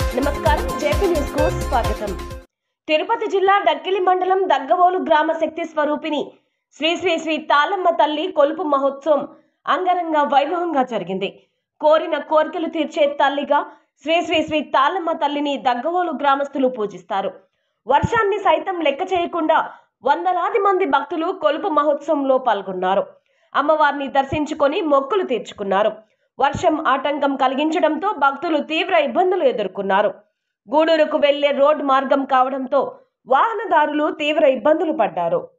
నమస్కారం JP news కు స్వాగతం తిరుపతి జిల్లా డక్కిలి మండలం దగ్గవోలు గ్రామ శక్తి స్వరూపిణి శ్రీ శ్రీ శ్రీ తాళమ్మ తల్లి కొలుపు మహోత్సవం అంగరంగ వైభవంగా జరిగింది కోరిన కోరికలు తీర్చే తల్లిగా శ్రీ శ్రీ శ్రీ తాళమ్మ తల్లిని దగ్గవోలు గ్రామస్తులు పూజిస్తారు వర్షాన్ని సైతం లెక్క చేయకుండా వందలాది మంది భక్తులు కొలుపు మహోత్సవంలో పాల్గొన్నారు అమ్మవారిని దర్శించుకొని మొక్కులు తీర్చుకున్నారు వర్షం ఆటంకం కలిగించడంతో భక్తులు తీవ్ర ఇబ్బందులు ఎదుర్కొన్నారు గూడూరుకు వెళ్లే రోడ్ మార్గం కావడంతో వాహనదారులు తీవ్ర ఇబ్బందులు పడ్డారు